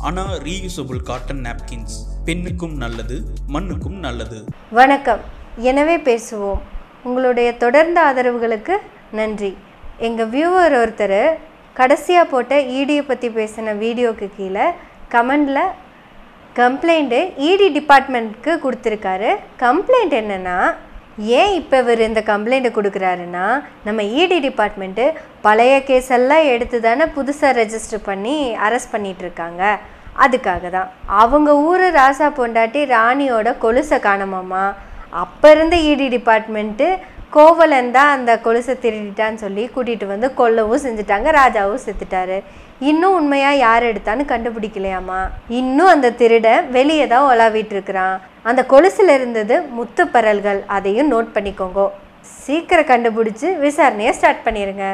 அனா reusable cotton napkins பெண்ணுக்கும் நல்லது மண்ணுக்கும் நல்லது வணக்கம் எனவே பேசுவோம் உங்களுடைய தொடர்ந்த ஆதரவுகளுக்கு நன்றி எங்கள் வியூவர் ஒருத்தர் கடைசியாக போட்ட ஈடியை பற்றி பேசின வீடியோக்கு கீழே கமெண்டில் கம்ப்ளைண்ட்டு இடி டிபார்ட்மெண்ட்க்கு கொடுத்துருக்காரு கம்ப்ளைண்ட் என்னென்னா ஏன் இப்போ இவர் இந்த கம்ப்ளைண்ட்டை கொடுக்குறாருன்னா நம்ம இடி டிபார்ட்மெண்ட்டு பழைய கேஸ் எல்லாம் எடுத்து தானே புதுசாக ரெஜிஸ்டர் பண்ணி அரெஸ்ட் பண்ணிட்டு இருக்காங்க அதுக்காக தான் அவங்க ஊர் ராசா பொண்டாட்டி ராணியோட கொலுசை காணமாமா அப்போ இருந்த இடி டிபார்ட்மெண்ட்டு கோவலன் தான் அந்த கொலுசை திருடிட்டான்னு சொல்லி கூட்டிகிட்டு வந்து கொல்லவும் செஞ்சுட்டாங்க ராஜாவும் செத்துட்டாரு இன்னும் உண்மையாக யார் எடுத்தான்னு கண்டுபிடிக்கலையாமா இன்னும் அந்த திருடன் வெளியே தான் உலாவிட்டு இருக்கிறான் அந்த கொலுசில் இருந்தது முத்துப்பரல்கள் அதையும் நோட் பண்ணிக்கோங்க சீக்கிரம் கண்டுபிடிச்சி விசாரணையை ஸ்டார்ட் பண்ணிடுங்க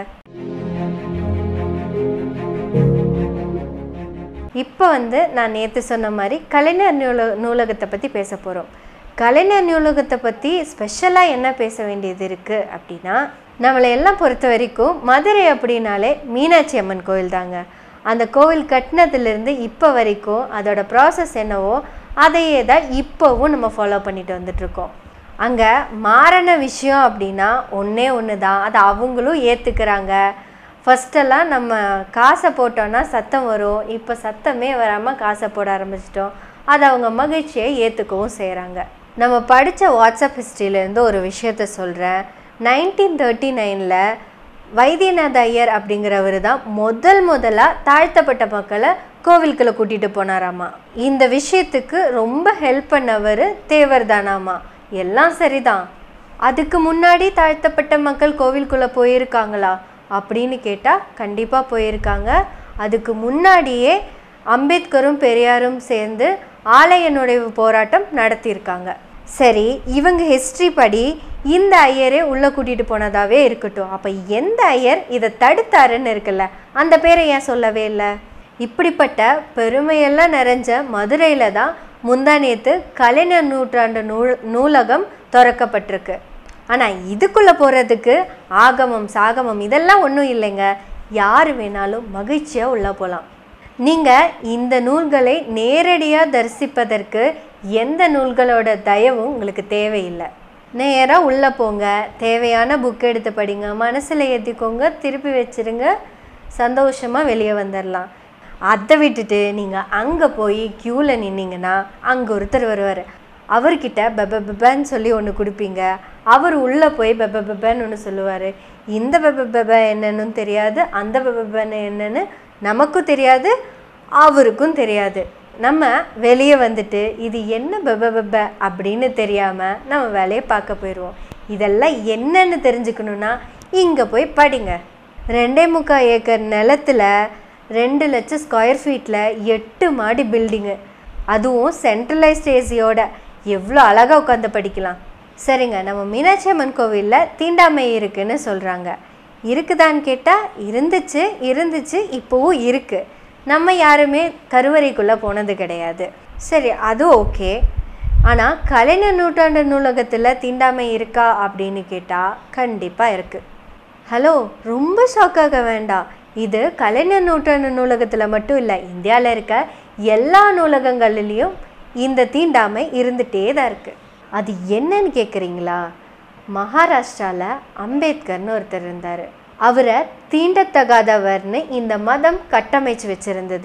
இப்போ வந்து நான் நேற்று சொன்ன மாதிரி கலைஞர் நூல நூலகத்தை பற்றி பேச போகிறோம் கலைஞர் நூலகத்தை பற்றி ஸ்பெஷலாக என்ன பேச வேண்டியது இருக்குது அப்படின்னா நம்மளை எல்லாம் பொறுத்த வரைக்கும் மதுரை அப்படின்னாலே மீனாட்சி அம்மன் கோயில் தாங்க அந்த கோவில் கட்டினதுலேருந்து இப்போ வரைக்கும் அதோட ப்ராசஸ் என்னவோ அதையே தான் இப்போவும் நம்ம ஃபாலோ பண்ணிட்டு வந்துட்ருக்கோம் அங்கே மாறின விஷயம் அப்படின்னா ஒன்றே ஒன்று தான் அதை அவங்களும் ஏற்றுக்கிறாங்க ஃபஸ்ட்டெல்லாம் நம்ம காசை போட்டோன்னா சத்தம் வரும் இப்போ சத்தமே வராமல் காசை போட ஆரம்பிச்சிட்டோம் அதை அவங்க மகிழ்ச்சியை ஏற்றுக்கவும் செய்கிறாங்க நம்ம படித்த வாட்ஸ்அப் ஹிஸ்ட்ரியிலேருந்து ஒரு விஷயத்த சொல்கிறேன் நைன்டீன் தேர்ட்டி நைனில் வைத்தியநாத ஐயர் அப்படிங்கிறவர் தான் முதல் முதலாக தாழ்த்தப்பட்ட மக்களை கோவிலுக்குள்ள கூட்டிகிட்டு போனாராமா இந்த விஷயத்துக்கு ரொம்ப ஹெல்ப் பண்ணவர் தேவர் தானாமா எல்லாம் சரிதான் அதுக்கு முன்னாடி தாழ்த்தப்பட்ட மக்கள் கோவிலுக்குள்ளே போயிருக்காங்களா அப்படின்னு கேட்டால் கண்டிப்பாக போயிருக்காங்க அதுக்கு முன்னாடியே அம்பேத்கரும் பெரியாரும் சேர்ந்து ஆலய நுழைவு போராட்டம் நடத்தியிருக்காங்க சரி இவங்க ஹிஸ்ட்ரி படி இந்த ஐயரே உள்ளே கூட்டிகிட்டு போனதாகவே இருக்கட்டும் அப்போ எந்த ஐயர் இதை தடுத்தாருன்னு இருக்குல்ல அந்த பேரை ஏன் சொல்லவே இல்லை இப்படிப்பட்ட பெருமையெல்லாம் நிறைஞ்ச மதுரையில் தான் முந்தா நேற்று கலைஞர் நூற்றாண்டு நூல் நூலகம் திறக்கப்பட்டிருக்கு ஆனால் இதுக்குள்ளே போகிறதுக்கு ஆகமம் சாகமம் இதெல்லாம் ஒன்றும் இல்லைங்க யார் வேணாலும் மகிழ்ச்சியாக உள்ளே போகலாம் நீங்கள் இந்த நூல்களை நேரடியாக தரிசிப்பதற்கு எந்த நூல்களோட தயவும் உங்களுக்கு தேவையில்லை நேராக உள்ளே போங்க தேவையான புக் எடுத்து படிங்க மனசில் ஏற்றிக்கோங்க திருப்பி வச்சிருங்க சந்தோஷமாக வெளியே வந்துடலாம் அதை விட்டுட்டு நீங்கள் அங்கே போய் க்யூவில் நின்னீங்கன்னா அங்கே ஒருத்தர் வருவார் அவர்கிட்ட பெப பெபன்னு சொல்லி ஒன்று கொடுப்பீங்க அவர் உள்ளே போய் பெப பெபன்னு ஒன்று சொல்லுவார் இந்த பெப பெப என்னன்னு தெரியாது அந்த பெப பெபன்னு என்னன்னு நமக்கும் தெரியாது அவருக்கும் தெரியாது நம்ம வெளியே வந்துட்டு இது என்ன பெப பெப அப்படின்னு தெரியாமல் நம்ம வேலையை பார்க்க போயிடுவோம் இதெல்லாம் என்னன்னு தெரிஞ்சுக்கணுன்னா இங்கே போய் படிங்க ரெண்டே முக்கால் ஏக்கர் நிலத்தில் ரெண்டு லட்சம் ஸ்கொயர் ஃபீட்டில் எட்டு மாடி பில்டிங்கு அதுவும் சென்ட்ரலைஸ்ட் ஏசியோட எவ்வளோ அழகாக உட்காந்து படிக்கலாம் சரிங்க நம்ம மீனாட்சி அம்மன் கோவிலில் தீண்டாமை இருக்குன்னு சொல்கிறாங்க இருக்குதான்னு கேட்டால் இருந்துச்சு இருந்துச்சு இப்போவும் இருக்குது நம்ம யாருமே கருவறைக்குள்ளே போனது கிடையாது சரி அது ஓகே ஆனால் கலைஞர் நூற்றாண்டு நூலகத்தில் தீண்டாமை இருக்கா அப்படின்னு கேட்டால் கண்டிப்பாக இருக்குது ஹலோ ரொம்ப ஷாக்காக வேண்டாம் இது கலைஞர் நூற்றாண்டு நூலகத்தில் மட்டும் இல்லை இந்தியாவில் இருக்க எல்லா நூலகங்களிலையும் இந்த தீண்டாமை இருந்துகிட்டே தான் இருக்குது அது என்னன்னு கேட்குறீங்களா மகாராஷ்டிராவில் அம்பேத்கர்னு ஒருத்தர் இருந்தார் அவரை தீண்டத்தகாதவர்னு இந்த மதம் கட்டமைச்சு வச்சுருந்தது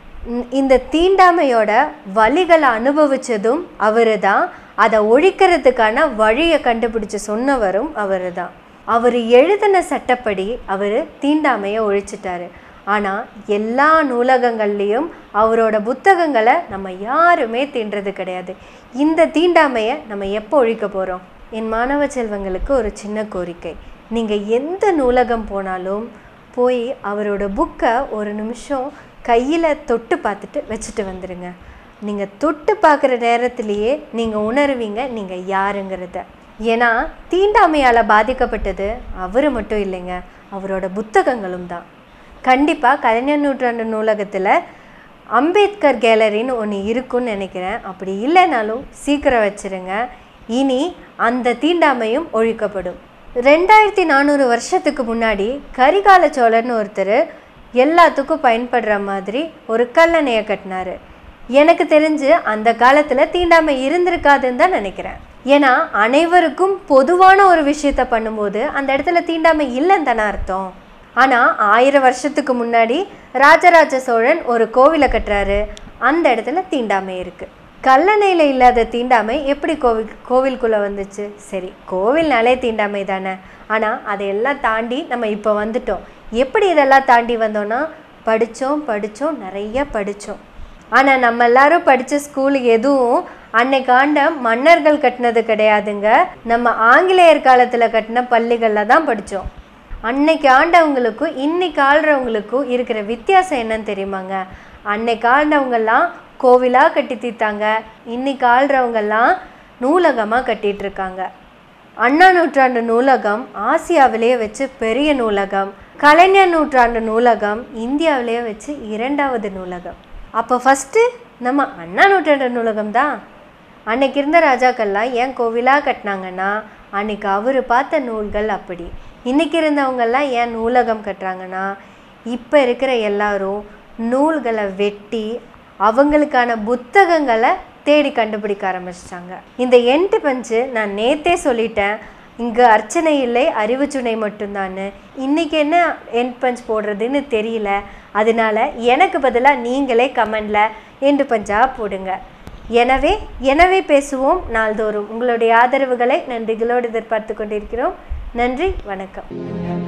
இந்த தீண்டாமையோட வழிகளை அனுபவித்ததும் அவர் தான் அதை ஒழிக்கிறதுக்கான வழியை கண்டுபிடிச்சு சொன்னவரும் அவர் தான் அவர் எழுதின சட்டப்படி அவர் தீண்டாமையை ஒழிச்சிட்டாரு ஆனால் எல்லா நூலகங்கள்லேயும் அவரோட புத்தகங்களை நம்ம யாருமே தீண்டுறது கிடையாது இந்த தீண்டாமையை நம்ம எப்போ ஒழிக்க போகிறோம் என் மாணவ செல்வங்களுக்கு ஒரு சின்ன கோரிக்கை நீங்கள் எந்த நூலகம் போனாலும் போய் அவரோட புக்கை ஒரு நிமிஷம் கையில் தொட்டு பார்த்துட்டு வச்சுட்டு வந்துடுங்க நீங்கள் தொட்டு பார்க்குற நேரத்திலேயே நீங்கள் உணருவீங்க நீங்கள் யாருங்கிறத ஏன்னா தீண்டாமையால் பாதிக்கப்பட்டது அவர் மட்டும் இல்லைங்க அவரோட புத்தகங்களும் தான் கண்டிப்பாக கலைஞர் நூற்றாண்டு நூலகத்தில் அம்பேத்கர் கேலரின்னு ஒன்று இருக்குன்னு நினைக்கிறேன் அப்படி இல்லைனாலும் சீக்கிரம் வச்சுருங்க இனி அந்த தீண்டாமையும் ஒழிக்கப்படும் ரெண்டாயிரத்தி நானூறு வருஷத்துக்கு முன்னாடி கரிகால சோழர்னு ஒருத்தர் எல்லாத்துக்கும் பயன்படுற மாதிரி ஒரு கல்லணையை கட்டினாரு எனக்கு தெரிஞ்சு அந்த காலத்தில் தீண்டாமை இருந்திருக்காதுன்னு தான் நினைக்கிறேன் ஏன்னா அனைவருக்கும் பொதுவான ஒரு விஷயத்த பண்ணும்போது அந்த இடத்துல தீண்டாமை இல்லைன்னு தானே அர்த்தம் ஆனால் ஆயிரம் வருஷத்துக்கு முன்னாடி ராஜராஜ சோழன் ஒரு கோவிலை கட்டுறாரு அந்த இடத்துல தீண்டாமை இருக்குது கல்லணையில் இல்லாத தீண்டாமை எப்படி கோவில் கோவிலுக்குள்ளே வந்துச்சு சரி கோவில்னாலே தீண்டாமை தானே ஆனால் அதையெல்லாம் தாண்டி நம்ம இப்போ வந்துட்டோம் எப்படி இதெல்லாம் தாண்டி வந்தோன்னா படித்தோம் படித்தோம் நிறைய படித்தோம் ஆனால் நம்ம எல்லாரும் படித்த ஸ்கூல் எதுவும் அன்னைக்கு ஆண்ட மன்னர்கள் கட்டினது கிடையாதுங்க நம்ம ஆங்கிலேயர் காலத்தில் கட்டின பள்ளிகளில் தான் படித்தோம் அன்னைக்கு ஆண்டவங்களுக்கும் இன்னைக்கு ஆள்றவங்களுக்கும் இருக்கிற வித்தியாசம் என்னன்னு தெரியுமாங்க அன்னைக்கு ஆண்டவங்கெல்லாம் கோவிலாக கட்டி தீர்த்தாங்க இன்னைக்கு ஆள்றவங்கெல்லாம் நூலகமாக கட்டிட்டு இருக்காங்க அண்ணா நூற்றாண்டு நூலகம் ஆசியாவிலேயே வச்சு பெரிய நூலகம் கலைஞர் நூற்றாண்டு நூலகம் இந்தியாவிலேயே வச்சு இரண்டாவது நூலகம் அப்போ ஃபஸ்ட்டு நம்ம அண்ணா நூற்றாண்டு நூலகம் தான் அன்னைக்கு இருந்த ராஜாக்கள்லாம் ஏன் கோவிலாக கட்டினாங்கன்னா அன்னைக்கு அவர் பார்த்த நூல்கள் அப்படி இன்னைக்கு இருந்தவங்கெல்லாம் ஏன் நூலகம் கட்டுறாங்கன்னா இப்போ இருக்கிற எல்லாரும் நூல்களை வெட்டி அவங்களுக்கான புத்தகங்களை தேடி கண்டுபிடிக்க ஆரம்பிச்சிட்டாங்க இந்த என்ட்டு பஞ்சு நான் நேத்தே சொல்லிட்டேன் இங்கே அர்ச்சனை இல்லை அறிவுச்சுனை மட்டும்தான்னு இன்னைக்கு என்ன எண்ட் பஞ்ச் போடுறதுன்னு தெரியல அதனால எனக்கு பதிலாக நீங்களே கமெண்டில் எண்டு பஞ்சா போடுங்க எனவே எனவே பேசுவோம் நாள்தோறும் உங்களுடைய ஆதரவுகளை நன்றிகளோடு எதிர்பார்த்து கொண்டிருக்கிறோம் நன்றி வணக்கம்